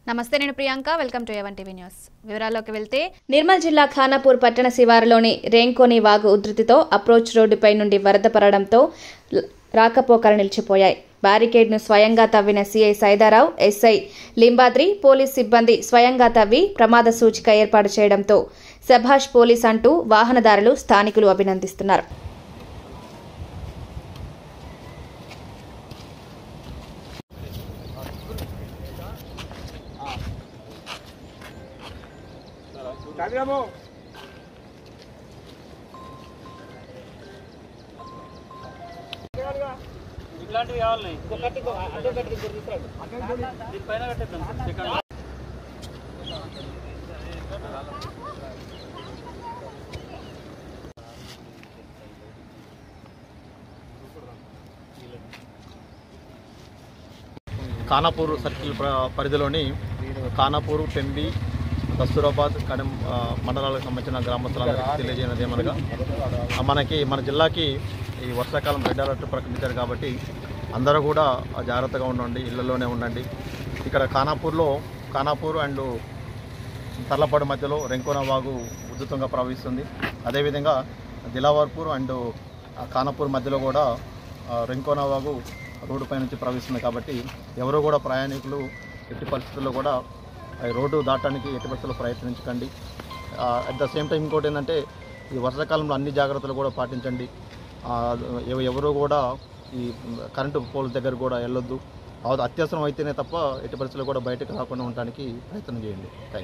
నమస్తే నేను Priyanka welcome to A one TV news వివరాల్లోకి వెళ్తే నిర్మల్ జిల్లా ఖానాపూర్ పట్టణ శివారులోని రేంకోని వాగు ఉధృతితో అప్రోచ్ రోడ్డుపై నుండి వరద పడడంతో ల- రాకపోకలు నిలిచిపోయాయి బ్యారికేడ్ను స్వయంగా తవ్విన CI Saidarao SI Limbadri police సిబ్బంది స్వయంగా తవ్వి ప్రమాద సూచిక ఏర్పాటు చేయడంతో సభాష్ పోలీస్ అంటూ వాహనదారులు స్థానికులు అభినందిస్తున్నారు ఇట్లాంటివి కావాలి దీనిపైన కట్టేద్దాం సెకండ్ ఖానాపూర్ సర్కిల్ ప్ర- పరిధిలోని ఖానాపూర్ పెంబి కస్తూరాబాద్ కడెం ఆ, మండలాలకు సంబంధించిన గ్రామస్తులందరికీ తెలియజేయనది ఏమనగా ఆ, మనకి మన జిల్లాకి ఈ వర్షాకాలం రెడ్ అలర్ట్ ప్రకటించారు కాబట్టి అందరూ కూడా ఆ, జాగ్రత్తగా ఉండండి ఇళ్లలోనే ఉండండి ఇక్కడ ఖానాపూర్లో ఖానాపూర్ అండ్ తర్లపాడు మధ్యలో రెంకోన వాగు ఉధృతంగా ప్రవహిస్తుంది అదేవిధంగా దిలావర్పూర్ అండ్ ఆ ఖానాపూర్ మధ్యలో కూడా ఆ, రెంకోన వాగు రోడ్డుపై నుంచి ప్రవహిస్తుంది కాబట్టి ఎవరు కూడా ప్రయాణికులు ఎట్టి పరిస్థితుల్లో కూడా ఆ రోడ్డు దాటడానికి ఎట్టి పరిస్థితుల్లో ప్రయత్నించకండి అట్ ద సేమ్ టైం ఇంకోటి ఏంటంటే ఈ వర్షాకాలంలో అన్ని జాగ్రత్తలు కూడా పాటించండి ఆ, ఎవ- ఎవరు కూడా ఈ కరెంటు పోల్స్ దగ్గర కూడా వెళ్ళొద్దు అవ- అత్యవసరం అయితేనే తప్ప ఎట్టి పరిస్థితుల్లో కూడా బయటకు రాకుండా ఉండడానికి ప్రయత్నం చేయండి థ్యాంక్ యూ